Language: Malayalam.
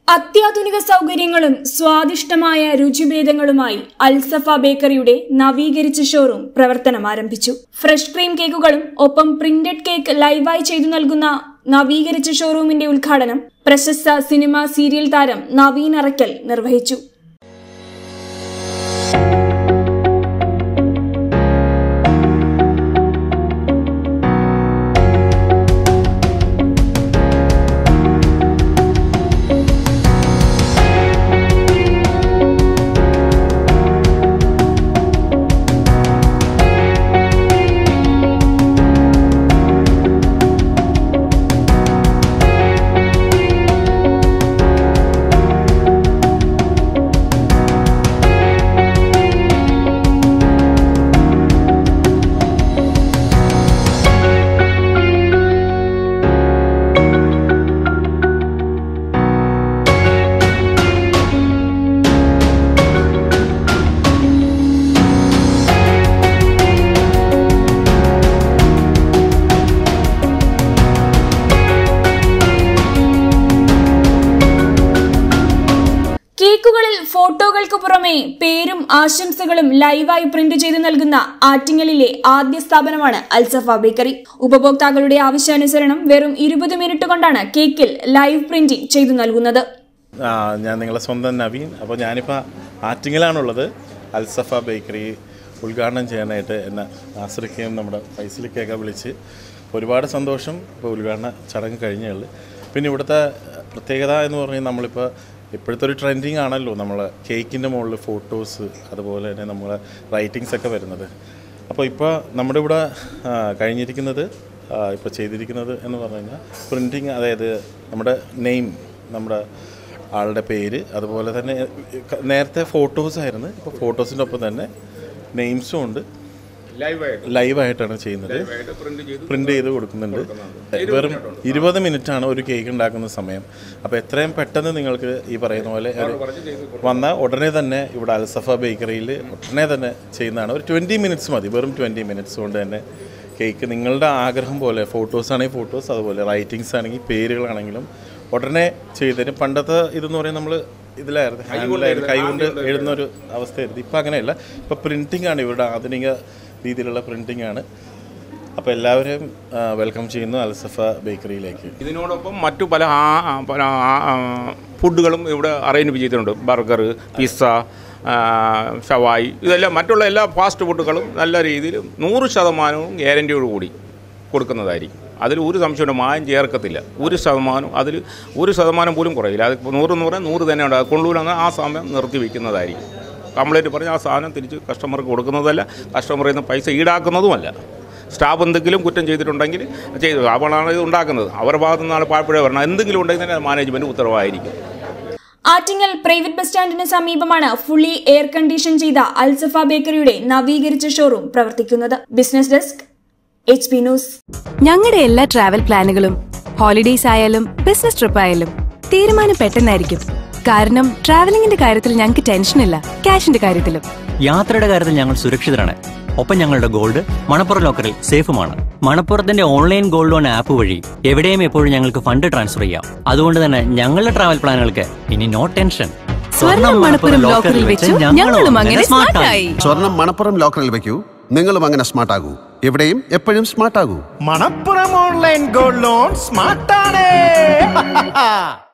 അത്യാധുനിക സൗകര്യങ്ങളും സ്വാദിഷ്ടമായ രുചിഭേദങ്ങളുമായി അൽസഫ ബേക്കറിയുടെ നവീകരിച്ച ഷോറൂം പ്രവർത്തനം ആരംഭിച്ചു ഫ്രഷ് ക്രീം കേക്കുകളും ഒപ്പം പ്രിന്റഡ് കേക്ക് ലൈവായി ചെയ്തു നൽകുന്ന നവീകരിച്ച ഷോറൂമിന്റെ ഉദ്ഘാടനം പ്രശസ്ത സിനിമ സീരിയൽ താരം നവീൻ അറയ്ക്കൽ നിർവഹിച്ചു കേക്കുകളിൽ ഫോട്ടോകൾക്ക് പുറമെ പേരും ആശംസകളും ലൈവായി പ്രിന്റ് ചെയ്തു നൽകുന്ന ആറ്റിങ്ങലിലെ ആദ്യ സ്ഥാപനമാണ് അൽസഫ ബേക്കറി ഉപഭോക്താക്കളുടെ ആവശ്യാനുസരണം വെറും ഇരുപത് മിനിറ്റ് കൊണ്ടാണ് കേക്കിൽ ലൈവ് പ്രിന്റിംഗ് ചെയ്തു നൽകുന്നത് ആ, ഞാൻ നിങ്ങളെ സ്വന്തം നവീൻ അപ്പോൾ ഞാനിപ്പോൾ ആറ്റിങ്ങിലാണുള്ളത് അൽസഫ ബേക്കറി ഉദ്ഘാടനം ചെയ്യാനായിട്ട് എന്നെ ആശ്രയിക്കുകയും നമ്മുടെ ഫൈസലിക്കൊക്കെ വിളിച്ച് ഒരുപാട് സന്തോഷം ഇപ്പോൾ ഉദ്ഘാടന ചടങ്ങ് കഴിഞ്ഞേ ഉള്ളൂ പിന്നെ ഇവിടുത്തെ പ്രത്യേകത എന്ന് പറഞ്ഞാൽ നമ്മളിപ്പോൾ ഇപ്പോഴത്തെ ഒരു ട്രെൻഡിങ് ആണല്ലോ നമ്മൾ കേക്കിൻ്റെ മുകളിൽ ഫോട്ടോസ് അതുപോലെ തന്നെ നമ്മളെ റൈറ്റിങ്സ് ഒക്കെ വരുന്നത് അപ്പോൾ ഇപ്പോൾ നമ്മുടെ ഇവിടെ ആ, കഴിഞ്ഞിരിക്കുന്നത് ഇപ്പോൾ ചെയ്തിരിക്കുന്നത് എന്ന് പറഞ്ഞു കഴിഞ്ഞാൽ പ്രിൻറ്റിങ് അതായത് നമ്മുടെ നെയിം നമ്മുടെ ആളുടെ പേര് അതുപോലെ തന്നെ ക- നേരത്തെ ഫോട്ടോസ് ആയിരുന്നു ഇപ്പോൾ ഫോട്ടോസിൻ്റെ ഒപ്പം തന്നെ നെയിംസും ഉണ്ട് ലൈവായിട്ട് ലൈവായിട്ടാണ് ചെയ്യുന്നത് പ്രിന്റ് ചെയ്ത് പ്രിന്റ് ചെയ്ത് കൊടുക്കുന്നുണ്ട് വെറും ഇരുപത് മിനിറ്റ് ആണ് ഒരു കേക്ക് ഉണ്ടാക്കുന്ന സമയം അപ്പോൾ എത്രയും പെട്ടെന്ന് നിങ്ങൾക്ക് ഈ പറയുന്ന പോലെ ഒരു വന്ന ഉടനെ തന്നെ ഇവിടെ അൽസഫ ബേക്കറിയിൽ ഉടനെ തന്നെ ചെയ്യുന്നതാണ് ഒരു ട്വൻറ്റി മിനിറ്റ്സ് മതി വെറും ട്വൻറ്റി മിനിറ്റ്സ് കൊണ്ട് തന്നെ കേക്ക് നിങ്ങളുടെ ആഗ്രഹം പോലെ ഫോട്ടോസ് ആണെങ്കിൽ ഫോട്ടോസ് അതുപോലെ റൈറ്റിങ്സ് ആണെങ്കിൽ പേരുകളാണെങ്കിലും ഉടനെ ചെയ്തതിന് പണ്ടത്തെ ഇതെന്ന് പറയുന്നത് നമ്മൾ ഇതിലായിരുന്നു ഹാൻഡിലായിരുന്നു കൈകൊണ്ട് എഴുതുന്ന ഒരു അവസ്ഥയായിരുന്നു ഇപ്പം അങ്ങനെയല്ല ഇപ്പം പ്രിൻറ്റിംഗ് ആണ് ഇവരുടെ ആധുനിക രീതിയിലുള്ള പ്രിൻറ്റിംഗ് ആണ് അപ്പോൾ എല്ലാവരെയും ആ, വെൽക്കം ചെയ്യുന്നു അൽസഫ ബേക്കറിയിലേക്ക് ഇതിനോടൊപ്പം മറ്റു പല ആ- ആ- പല ആ- ആ ഫുഡുകളും ഇവിടെ അറേഞ്ച് ചെയ്തിട്ടുണ്ട് ബർഗർ പിസ്സ ആ, ഷവായി ഇതെല്ലാം മറ്റുള്ള എല്ലാ ഫാസ്റ്റ് ഫുഡുകളും നല്ല രീതിയിൽ നൂറ് ശതമാനവും ഗ്യാരൻറ്റിയോട് കൂടി കൊടുക്കുന്നതായിരിക്കും അതിൽ ഒരു സംശയമുണ്ട് മായം ചേർക്കത്തില്ല ഒരു ശതമാനം അതിൽ ഒരു ശതമാനം പോലും കുറയില്ല അത് നൂറ് നൂറ് നൂറ് തന്നെ ഉണ്ട് അത് കൊണ്ടുവരുന്ന ആ സമയം നിർത്തി വയ്ക്കുന്നതായിരിക്കും കംപ്ലൈൻറ്റ് പറഞ്ഞ് ആ സാധനം തിരിച്ച് കസ്റ്റമർക്ക് കൊടുക്കുന്നതല്ല കസ്റ്റമറിൽ നിന്ന് പൈസ ഈടാക്കുന്നതുമല്ല സ്റ്റാഫ് എന്തെങ്കിലും കുറ്റം ചെയ്തിട്ടുണ്ടെങ്കിൽ ചെയ്തു അവളാണ് ഇത് ഉണ്ടാക്കുന്നത് അവരുടെ ഭാഗത്തു നിന്നാണ് പാഴ്പ്പുഴ വരണം എന്തെങ്കിലും ഉണ്ടെങ്കിൽ തന്നെ മാനേജ്മെൻറ്റ് ഉത്തരവായിരിക്കും ആറ്റിങ്ങൽ പ്രൈവറ്റ് ബസ് സ്റ്റാൻഡിന് സമീപമാണ് ഫുള്ളി എയർ കണ്ടീഷൻ ചെയ്ത അൽസഫ ബേക്കറിയുടെ നവീകരിച്ച ഷോറൂം പ്രവർത്തിക്കുന്നത് business desk H P news ഞങ്ങളുടെ എല്ലാ ട്രാവൽ പ്ലാനുകളും ഹോളിഡേയ്സ് ആയാലും ബിസിനസ് ട്രിപ്പ് ആയാലും തീരുമാനം പെട്ടെന്നായിരിക്കും കാരണം ട്രാവലിംഗിന്റെ കാര്യത്തിൽ ഞങ്ങൾക്ക് ടെൻഷനില്ല ക്യാഷിന്റെ കാര്യത്തിലും യാത്രയുടെ കാര്യത്തിൽ ഞങ്ങൾ സുരക്ഷിതരാണ് ഒപ്പം ഞങ്ങളുടെ ഗോൾഡ് മണപ്പുറം ലോക്കറിൽ സേഫുമാണ് മണപ്പുറത്തിന്റെ ഓൺലൈൻ ഗോൾഡ് ലോൺ ആപ്പ് വഴി എവിടെയും എപ്പോഴും ഞങ്ങൾക്ക് ഫണ്ട് ട്രാൻസ്ഫർ ചെയ്യാം അതുകൊണ്ട് തന്നെ ഞങ്ങളുടെ ട്രാവൽ പ്ലാനുകൾക്ക് ഇനി നോ ടെൻഷൻ സ്വർണം മണപ്പുറം ലോക്കറിൽ വെച്ചു ഞങ്ങളും അങ്ങനെ സ്മാർട്ടായി സ്വർണം മണപ്പുറം ലോക്കറിൽ വെക്കൂ നിങ്ങളും അങ്ങനെ സ്മാർട്ട് ആകൂ എവിടെയും എപ്പോഴും സ്മാർട്ട് ആകൂ മണപ്പുറം ഓൺലൈൻ ഗോൾഡ് ലോൺ സ്മാർട്ടാണ്